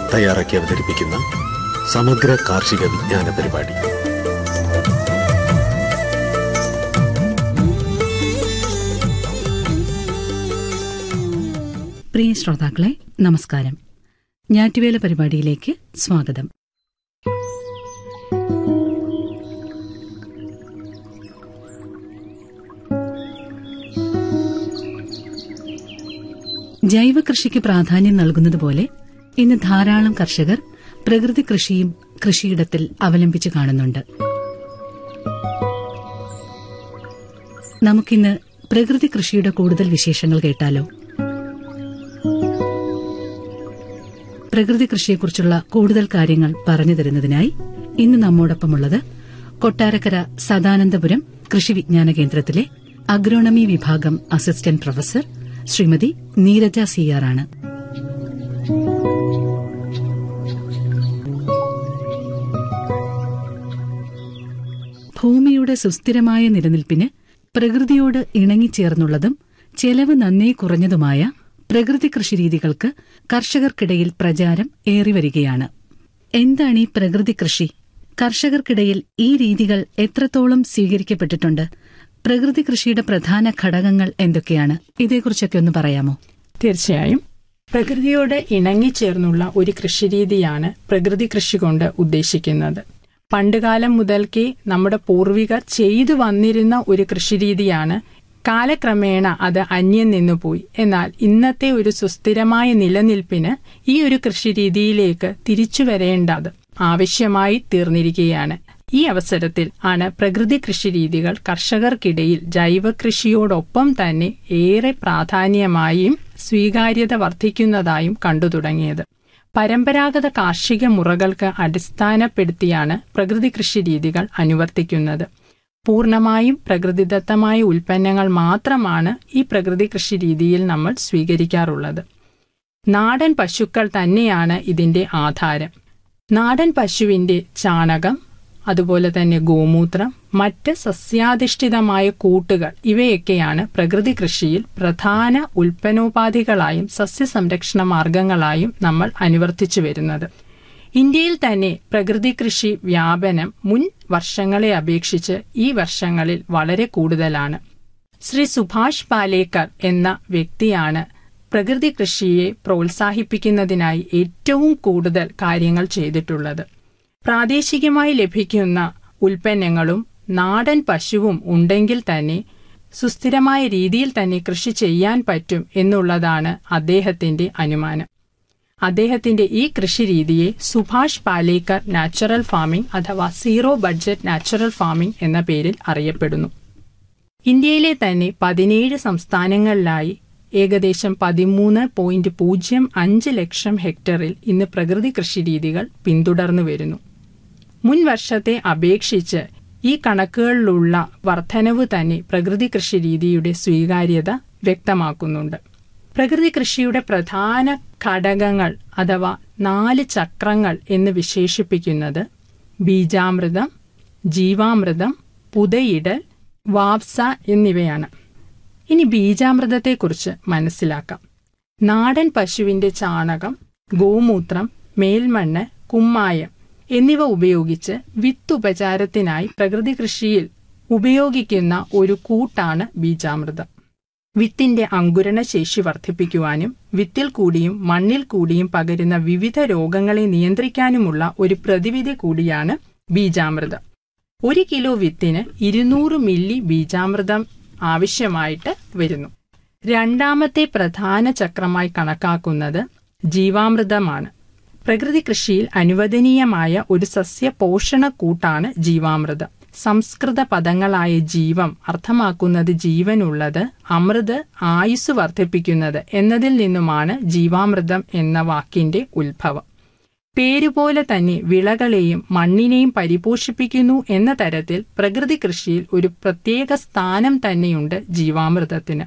തയ്യാറാക്കി അവതരിപ്പിക്കുന്ന സമഗ്ര കാർഷിക വിജ്ഞാന പരിപാടി പ്രിയ ശ്രോതാക്കളെ നമസ്കാരം ഞാറ്റുവേല പരിപാടിയിലേക്ക് സ്വാഗതം ജൈവ കൃഷിക്ക് പ്രാധാന്യം നൽകുന്നതുപോലെ ഇന്ന് ധാരാളം കർഷകർ പ്രകൃതി കൃഷിയും കൃഷിയിടത്തിൽ അവലംബിച്ചു കാണുന്നുണ്ട് നമുക്കിന്ന് പ്രകൃതി കൃഷിയുടെ കൂടുതൽ വിശേഷങ്ങൾ കേട്ടാലോ പ്രകൃതി കൃഷിയെക്കുറിച്ചുള്ള കൂടുതൽ കാര്യങ്ങൾ പറഞ്ഞു തരുന്നതിനായി ഇന്ന് നമ്മോടൊപ്പമുള്ളത് കൊട്ടാരക്കര സദാനന്ദപുരം കൃഷി വിജ്ഞാന കേന്ദ്രത്തിലെ അഗ്രോണമി വിഭാഗം അസിസ്റ്റന്റ് പ്രൊഫസർ ശ്രീമതി നീരജ സിയാറാണ് ഭൂമിയുടെ സുസ്ഥിരമായ നിലനിൽപ്പിന് പ്രകൃതിയോട് ഇണങ്ങിച്ചേർന്നുള്ളതും ചെലവ് നന്നേ കുറഞ്ഞതുമായ പ്രകൃതി കൃഷിരീതികൾക്ക് കർഷകർക്കിടയിൽ പ്രചാരം ഏറിവരികയാണ് എന്താണ് ഈ പ്രകൃതി കൃഷി കർഷകർക്കിടയിൽ ഈ രീതികൾ എത്രത്തോളം സ്വീകരിക്കപ്പെട്ടിട്ടുണ്ട് പ്രകൃതി കൃഷിയുടെ പ്രധാന ഘടകങ്ങൾ എന്തൊക്കെയാണ് ഇതേക്കുറിച്ചൊക്കെ ഒന്ന് പറയാമോ തീർച്ചയായും പ്രകൃതിയോട് ഇണങ്ങിച്ചേർന്നുള്ള ഒരു കൃഷിരീതിയാണ് പ്രകൃതി കൃഷി കൊണ്ട് ഉദ്ദേശിക്കുന്നത് പണ്ടുകാലം മുതൽക്കേ നമ്മുടെ പൂർവികർ ചെയ്തു വന്നിരുന്ന ഒരു കൃഷിരീതിയാണ് കാലക്രമേണ അത് അന്യം നിന്നുപോയി എന്നാൽ ഇന്നത്തെ ഒരു സുസ്ഥിരമായ നിലനിൽപ്പിന് ഈ ഒരു കൃഷിരീതിയിലേക്ക് തിരിച്ചു വരേണ്ടത് ആവശ്യമായി തീർന്നിരിക്കുകയാണ് ഈ അവസരത്തിൽ ആണ് പ്രകൃതി കൃഷിരീതികൾ കർഷകർക്കിടയിൽ ജൈവ കൃഷിയോടൊപ്പം തന്നെ ഏറെ പ്രാധാന്യമായും സ്വീകാര്യത വർദ്ധിക്കുന്നതായും കണ്ടു തുടങ്ങിയത് പരമ്പരാഗത കാർഷിക മുറകൾക്ക് അടിസ്ഥാനപ്പെടുത്തിയാണ് പ്രകൃതി കൃഷി രീതികൾ അനുവർത്തിക്കുന്നത് പൂർണ്ണമായും പ്രകൃതിദത്തമായ ഉൽപ്പന്നങ്ങൾ മാത്രമാണ് ഈ പ്രകൃതി കൃഷി രീതിയിൽ നമ്മൾ സ്വീകരിക്കാറുള്ളത് നാടൻ പശുക്കൾ തന്നെയാണ് ഇതിന്റെ ആധാരം നാടൻ പശുവിന്റെ ചാണകം അതുപോലെ തന്നെ ഗോമൂത്രം മറ്റ് സസ്യാധിഷ്ഠിതമായ കൂട്ടുകൾ ഇവയൊക്കെയാണ് പ്രകൃതി കൃഷിയിൽ പ്രധാന ഉൽപ്പന്നോപാധികളായും സസ്യസംരക്ഷണ മാർഗങ്ങളായും നമ്മൾ അനുവർത്തിച്ചു വരുന്നത് ഇന്ത്യയിൽ തന്നെ പ്രകൃതി കൃഷി വ്യാപനം മുൻ വർഷങ്ങളെ അപേക്ഷിച്ച് ഈ വർഷങ്ങളിൽ വളരെ കൂടുതലാണ് ശ്രീ സുഭാഷ് പാലേക്കർ എന്ന വ്യക്തിയാണ് പ്രകൃതി കൃഷിയെ പ്രോത്സാഹിപ്പിക്കുന്നതിനായി ഏറ്റവും കൂടുതൽ കാര്യങ്ങൾ ചെയ്തിട്ടുള്ളത് പ്രാദേശികമായി ലഭിക്കുന്ന ഉൽപ്പന്നങ്ങളും നാടൻ പശുവും ഉണ്ടെങ്കിൽ തന്നെ സുസ്ഥിരമായ രീതിയിൽ തന്നെ കൃഷി ചെയ്യാൻ പറ്റും എന്നുള്ളതാണ് അദ്ദേഹത്തിന്റെ അനുമാനം അദ്ദേഹത്തിന്റെ ഈ കൃഷിരീതിയെ സുഭാഷ് പാലേക്കർ നാച്ചുറൽ ഫാമിംഗ് അഥവാ സീറോ ബഡ്ജറ്റ് നാച്ചുറൽ ഫാമിംഗ് എന്ന പേരിൽ അറിയപ്പെടുന്നു ഇന്ത്യയിലെ തന്നെ പതിനേഴ് സംസ്ഥാനങ്ങളിലായി ഏകദേശം പതിമൂന്ന് പോയിന്റ് പൂജ്യം അഞ്ച് ലക്ഷം ഹെക്ടറിൽ ഇന്ന് പ്രകൃതി കൃഷിരീതികൾ പിന്തുടർന്നു വരുന്നു മുൻ വർഷത്തെ അപേക്ഷിച്ച് ഈ കണക്കുകളിലുള്ള വർധനവ് തന്നെ പ്രകൃതി കൃഷി രീതിയുടെ സ്വീകാര്യത വ്യക്തമാക്കുന്നുണ്ട് പ്രകൃതി കൃഷിയുടെ പ്രധാന ഘടകങ്ങൾ അഥവാ നാല് ചക്രങ്ങൾ എന്ന് വിശേഷിപ്പിക്കുന്നത് ബീജാമൃതം ജീവാമൃതം പുതയിടൽ വാപ്സ എന്നിവയാണ് ഇനി ബീജാമൃതത്തെക്കുറിച്ച് മനസ്സിലാക്കാം നാടൻ പശുവിന്റെ ചാണകം ഗോമൂത്രം മേൽമണ്ണ് കുമ്മായം എന്നിവ ഉപയോഗിച്ച് വിത്തുപചാരത്തിനായി പ്രകൃതി കൃഷിയിൽ ഉപയോഗിക്കുന്ന ഒരു കൂട്ടാണ് ബീജാമൃതം വിത്തിന്റെ അങ്കുരണ ശേഷി വർദ്ധിപ്പിക്കുവാനും വിത്തിൽ കൂടിയും മണ്ണിൽ കൂടിയും പകരുന്ന വിവിധ രോഗങ്ങളെ നിയന്ത്രിക്കാനുമുള്ള ഒരു പ്രതിവിധി കൂടിയാണ് ബീജാമൃതം ഒരു കിലോ വിത്തിന് ഇരുന്നൂറ് മില്ലി ബീജാമൃതം ആവശ്യമായിട്ട് വരുന്നു രണ്ടാമത്തെ പ്രധാന ചക്രമായി കണക്കാക്കുന്നത് ജീവാമൃതമാണ് പ്രകൃതി കൃഷിയിൽ അനുവദനീയമായ ഒരു സസ്യ പോഷണ കൂട്ടാണ് ജീവാമൃതം സംസ്കൃത പദങ്ങളായ ജീവം അർത്ഥമാക്കുന്നത് ജീവനുള്ളത് അമൃത് ആയുസ് വർദ്ധിപ്പിക്കുന്നത് എന്നതിൽ നിന്നുമാണ് ജീവാമൃതം എന്ന വാക്കിന്റെ ഉത്ഭവം പേരുപോലെ തന്നെ വിളകളെയും മണ്ണിനെയും പരിപോഷിപ്പിക്കുന്നു എന്ന തരത്തിൽ പ്രകൃതി കൃഷിയിൽ ഒരു പ്രത്യേക സ്ഥാനം തന്നെയുണ്ട് ജീവാമൃതത്തിന്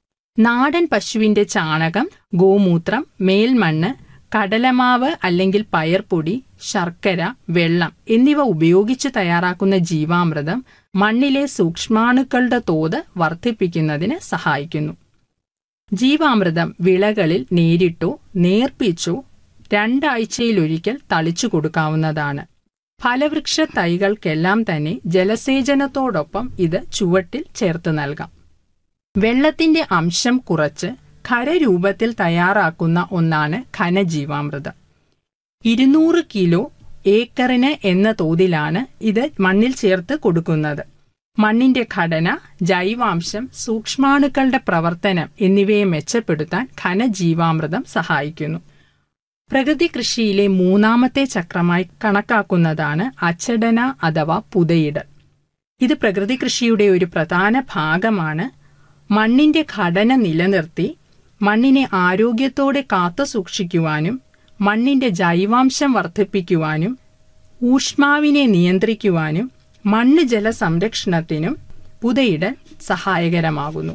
നാടൻ പശുവിന്റെ ചാണകം ഗോമൂത്രം മേൽമണ്ണ് കടലമാവ് അല്ലെങ്കിൽ പയർപ്പൊടി ശർക്കര വെള്ളം എന്നിവ ഉപയോഗിച്ച് തയ്യാറാക്കുന്ന ജീവാമൃതം മണ്ണിലെ സൂക്ഷ്മാണുക്കളുടെ തോത് വർദ്ധിപ്പിക്കുന്നതിന് സഹായിക്കുന്നു ജീവാമൃതം വിളകളിൽ നേരിട്ടോ നേർപ്പിച്ചോ രണ്ടാഴ്ചയിലൊരിക്കൽ തളിച്ചു കൊടുക്കാവുന്നതാണ് ഫലവൃക്ഷ തൈകൾക്കെല്ലാം തന്നെ ജലസേചനത്തോടൊപ്പം ഇത് ചുവട്ടിൽ ചേർത്ത് നൽകാം വെള്ളത്തിന്റെ അംശം കുറച്ച് ഖരരൂപത്തിൽ തയ്യാറാക്കുന്ന ഒന്നാണ് ഘനജീവാമൃതം ഇരുന്നൂറ് കിലോ ഏക്കറിന് എന്ന തോതിലാണ് ഇത് മണ്ണിൽ ചേർത്ത് കൊടുക്കുന്നത് മണ്ണിന്റെ ഘടന ജൈവാംശം സൂക്ഷ്മാണുക്കളുടെ പ്രവർത്തനം എന്നിവയെ മെച്ചപ്പെടുത്താൻ ഘനജീവാമൃതം സഹായിക്കുന്നു പ്രകൃതി കൃഷിയിലെ മൂന്നാമത്തെ ചക്രമായി കണക്കാക്കുന്നതാണ് അച്ചടന അഥവാ പുതയിടൽ ഇത് പ്രകൃതി കൃഷിയുടെ ഒരു പ്രധാന ഭാഗമാണ് മണ്ണിന്റെ ഘടന നിലനിർത്തി മണ്ണിനെ ആരോഗ്യത്തോടെ കാത്തു സൂക്ഷിക്കുവാനും മണ്ണിന്റെ ജൈവാംശം വർദ്ധിപ്പിക്കുവാനും ഊഷ്മാവിനെ നിയന്ത്രിക്കുവാനും മണ്ണ് ജല സംരക്ഷണത്തിനും പുതയിടൽ സഹായകരമാകുന്നു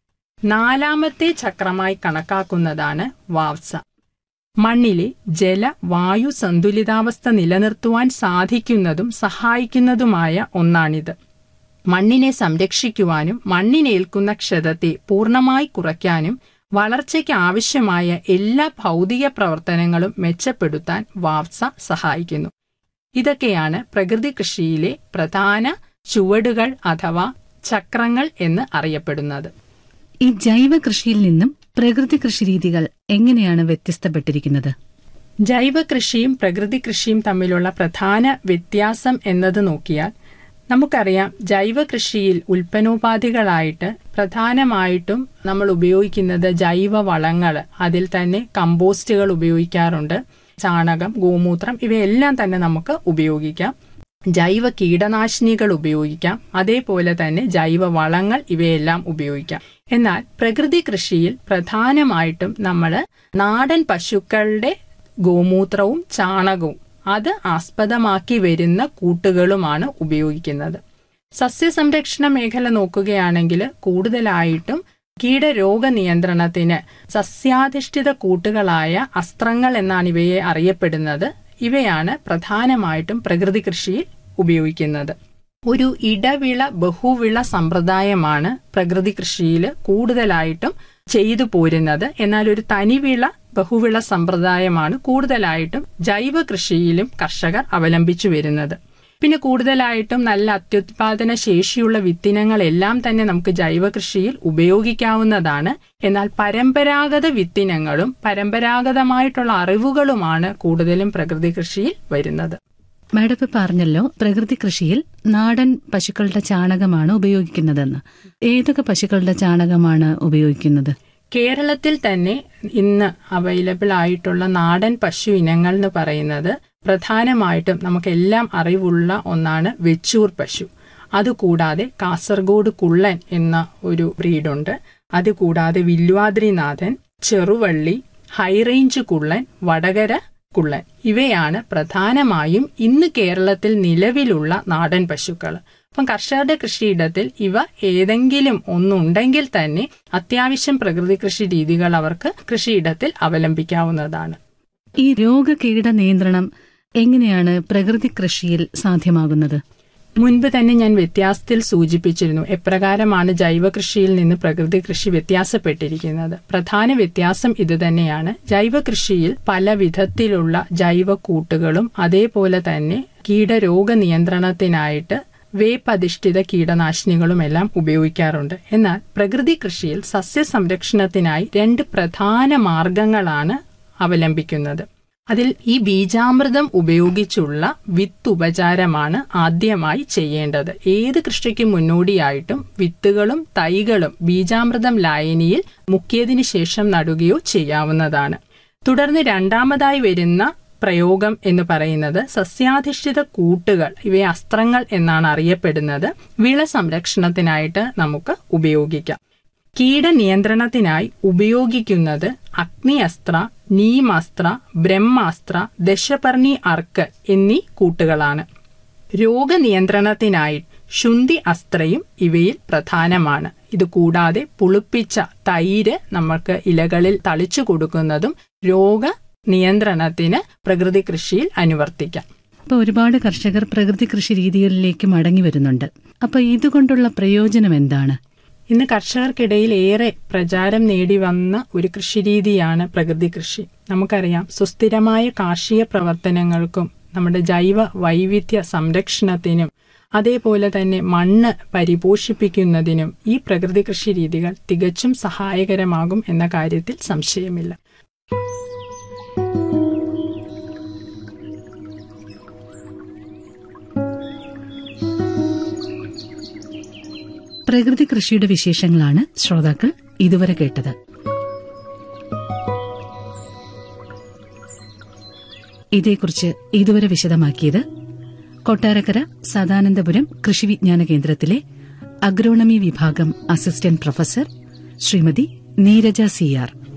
നാലാമത്തെ ചക്രമായി കണക്കാക്കുന്നതാണ് വാവ്സ മണ്ണിലെ ജല വായു സന്തുലിതാവസ്ഥ നിലനിർത്തുവാൻ സാധിക്കുന്നതും സഹായിക്കുന്നതുമായ ഒന്നാണിത് മണ്ണിനെ സംരക്ഷിക്കുവാനും മണ്ണിനേൽക്കുന്ന ക്ഷതത്തെ പൂർണ്ണമായി കുറയ്ക്കാനും വളർച്ചയ്ക്ക് ആവശ്യമായ എല്ലാ ഭൗതിക പ്രവർത്തനങ്ങളും മെച്ചപ്പെടുത്താൻ വാവ്സ സഹായിക്കുന്നു ഇതൊക്കെയാണ് പ്രകൃതി കൃഷിയിലെ പ്രധാന ചുവടുകൾ അഥവാ ചക്രങ്ങൾ എന്ന് അറിയപ്പെടുന്നത് ഈ ജൈവ കൃഷിയിൽ നിന്നും പ്രകൃതി കൃഷി രീതികൾ എങ്ങനെയാണ് വ്യത്യസ്തപ്പെട്ടിരിക്കുന്നത് ജൈവ കൃഷിയും പ്രകൃതി കൃഷിയും തമ്മിലുള്ള പ്രധാന വ്യത്യാസം എന്നത് നോക്കിയാൽ നമുക്കറിയാം ജൈവ കൃഷിയിൽ ഉൽപ്പന്നോപാധികളായിട്ട് പ്രധാനമായിട്ടും നമ്മൾ ഉപയോഗിക്കുന്നത് ജൈവ വളങ്ങൾ അതിൽ തന്നെ കമ്പോസ്റ്റുകൾ ഉപയോഗിക്കാറുണ്ട് ചാണകം ഗോമൂത്രം ഇവയെല്ലാം തന്നെ നമുക്ക് ഉപയോഗിക്കാം ജൈവ കീടനാശിനികൾ ഉപയോഗിക്കാം അതേപോലെ തന്നെ ജൈവ വളങ്ങൾ ഇവയെല്ലാം ഉപയോഗിക്കാം എന്നാൽ പ്രകൃതി കൃഷിയിൽ പ്രധാനമായിട്ടും നമ്മൾ നാടൻ പശുക്കളുടെ ഗോമൂത്രവും ചാണകവും അത് ആസ്പദമാക്കി വരുന്ന കൂട്ടുകളുമാണ് ഉപയോഗിക്കുന്നത് സസ്യസംരക്ഷണ മേഖല നോക്കുകയാണെങ്കിൽ കൂടുതലായിട്ടും കീടരോഗ നിയന്ത്രണത്തിന് സസ്യാധിഷ്ഠിത കൂട്ടുകളായ അസ്ത്രങ്ങൾ എന്നാണ് ഇവയെ അറിയപ്പെടുന്നത് ഇവയാണ് പ്രധാനമായിട്ടും പ്രകൃതി കൃഷിയിൽ ഉപയോഗിക്കുന്നത് ഒരു ഇടവിള ബഹുവിള സമ്പ്രദായമാണ് പ്രകൃതി കൃഷിയിൽ കൂടുതലായിട്ടും ചെയ്തു പോരുന്നത് എന്നാൽ ഒരു തനിവിള ബഹുവിള സമ്പ്രദായമാണ് കൂടുതലായിട്ടും ജൈവ കൃഷിയിലും കർഷകർ അവലംബിച്ചു വരുന്നത് പിന്നെ കൂടുതലായിട്ടും നല്ല അത്യുത്പാദന ശേഷിയുള്ള വിത്തിനങ്ങളെല്ലാം തന്നെ നമുക്ക് ജൈവ കൃഷിയിൽ ഉപയോഗിക്കാവുന്നതാണ് എന്നാൽ പരമ്പരാഗത വിത്തിനങ്ങളും പരമ്പരാഗതമായിട്ടുള്ള അറിവുകളുമാണ് കൂടുതലും പ്രകൃതി കൃഷിയിൽ വരുന്നത് മാഡം ഇപ്പൊ പറഞ്ഞല്ലോ പ്രകൃതി കൃഷിയിൽ നാടൻ പശുക്കളുടെ ചാണകമാണ് ഉപയോഗിക്കുന്നതെന്ന് ഏതൊക്കെ പശുക്കളുടെ ചാണകമാണ് ഉപയോഗിക്കുന്നത് കേരളത്തിൽ തന്നെ ഇന്ന് അവൈലബിൾ ആയിട്ടുള്ള നാടൻ പശു ഇനങ്ങൾ എന്ന് പറയുന്നത് പ്രധാനമായിട്ടും നമുക്കെല്ലാം അറിവുള്ള ഒന്നാണ് വെച്ചൂർ പശു അതുകൂടാതെ കാസർഗോഡ് കുള്ളൻ എന്ന ഒരു ബ്രീഡുണ്ട് അതുകൂടാതെ വില്വാദ്രിനാഥൻ ചെറുവള്ളി ഹൈറേഞ്ച് കുള്ളൻ വടകര കുള്ളൻ ഇവയാണ് പ്രധാനമായും ഇന്ന് കേരളത്തിൽ നിലവിലുള്ള നാടൻ പശുക്കൾ അപ്പം കർഷകരുടെ കൃഷിയിടത്തിൽ ഇവ ഏതെങ്കിലും ഒന്നുണ്ടെങ്കിൽ തന്നെ അത്യാവശ്യം പ്രകൃതി കൃഷി രീതികൾ അവർക്ക് കൃഷിയിടത്തിൽ അവലംബിക്കാവുന്നതാണ് ഈ രോഗകീട നിയന്ത്രണം എങ്ങനെയാണ് പ്രകൃതി കൃഷിയിൽ സാധ്യമാകുന്നത് മുൻപ് തന്നെ ഞാൻ വ്യത്യാസത്തിൽ സൂചിപ്പിച്ചിരുന്നു എപ്രകാരമാണ് ജൈവ കൃഷിയിൽ നിന്ന് പ്രകൃതി കൃഷി വ്യത്യാസപ്പെട്ടിരിക്കുന്നത് പ്രധാന വ്യത്യാസം ഇതുതന്നെയാണ് ജൈവ കൃഷിയിൽ പല വിധത്തിലുള്ള ജൈവ കൂട്ടുകളും അതേപോലെ തന്നെ കീടരോഗ നിയന്ത്രണത്തിനായിട്ട് വേപ്പധിഷ്ഠിത കീടനാശിനികളും എല്ലാം ഉപയോഗിക്കാറുണ്ട് എന്നാൽ പ്രകൃതി കൃഷിയിൽ സസ്യസംരക്ഷണത്തിനായി രണ്ട് പ്രധാന മാർഗങ്ങളാണ് അവലംബിക്കുന്നത് അതിൽ ഈ ബീജാമൃതം ഉപയോഗിച്ചുള്ള വിത്ത് ഉപചാരമാണ് ആദ്യമായി ചെയ്യേണ്ടത് ഏത് കൃഷിക്ക് മുന്നോടിയായിട്ടും വിത്തുകളും തൈകളും ബീജാമൃതം ലായനിയിൽ മുക്കിയതിനു ശേഷം നടുകയോ ചെയ്യാവുന്നതാണ് തുടർന്ന് രണ്ടാമതായി വരുന്ന പ്രയോഗം എന്ന് പറയുന്നത് സസ്യാധിഷ്ഠിത കൂട്ടുകൾ ഇവയെ അസ്ത്രങ്ങൾ എന്നാണ് അറിയപ്പെടുന്നത് വിള സംരക്ഷണത്തിനായിട്ട് നമുക്ക് ഉപയോഗിക്കാം കീടനിയന്ത്രണത്തിനായി ഉപയോഗിക്കുന്നത് അഗ്നിയസ്ത്ര നീമാസ്ത്ര ബ്രഹ്മാസ്ത്ര ദശപർണി അർക്ക് എന്നീ കൂട്ടുകളാണ് രോഗനിയന്ത്രണത്തിനായി ശുന്തി അസ്ത്രയും ഇവയിൽ പ്രധാനമാണ് ഇത് കൂടാതെ പുളിപ്പിച്ച തൈര് നമ്മൾക്ക് ഇലകളിൽ തളിച്ചു കൊടുക്കുന്നതും രോഗ നിയന്ത്രണത്തിന് പ്രകൃതി കൃഷിയിൽ അനുവർത്തിക്കാം അപ്പൊ ഒരുപാട് കർഷകർ പ്രകൃതി കൃഷി രീതികളിലേക്ക് മടങ്ങി വരുന്നുണ്ട് അപ്പൊ ഇതുകൊണ്ടുള്ള പ്രയോജനം എന്താണ് ഇന്ന് കർഷകർക്കിടയിൽ ഏറെ പ്രചാരം നേടി വന്ന ഒരു കൃഷിരീതിയാണ് പ്രകൃതി കൃഷി നമുക്കറിയാം സുസ്ഥിരമായ കാർഷിക പ്രവർത്തനങ്ങൾക്കും നമ്മുടെ ജൈവ വൈവിധ്യ സംരക്ഷണത്തിനും അതേപോലെ തന്നെ മണ്ണ് പരിപോഷിപ്പിക്കുന്നതിനും ഈ പ്രകൃതി കൃഷി രീതികൾ തികച്ചും സഹായകരമാകും എന്ന കാര്യത്തിൽ സംശയമില്ല പ്രകൃതി കൃഷിയുടെ വിശേഷങ്ങളാണ് ശ്രോതാക്കൾ ഇതുവരെ കേട്ടത് ഇതേക്കുറിച്ച് ഇതുവരെ വിശദമാക്കിയത് കൊട്ടാരക്കര സദാനന്ദപുരം കൃഷി വിജ്ഞാന കേന്ദ്രത്തിലെ അഗ്രോണമി വിഭാഗം assistant professor Srimathi Neeraja C R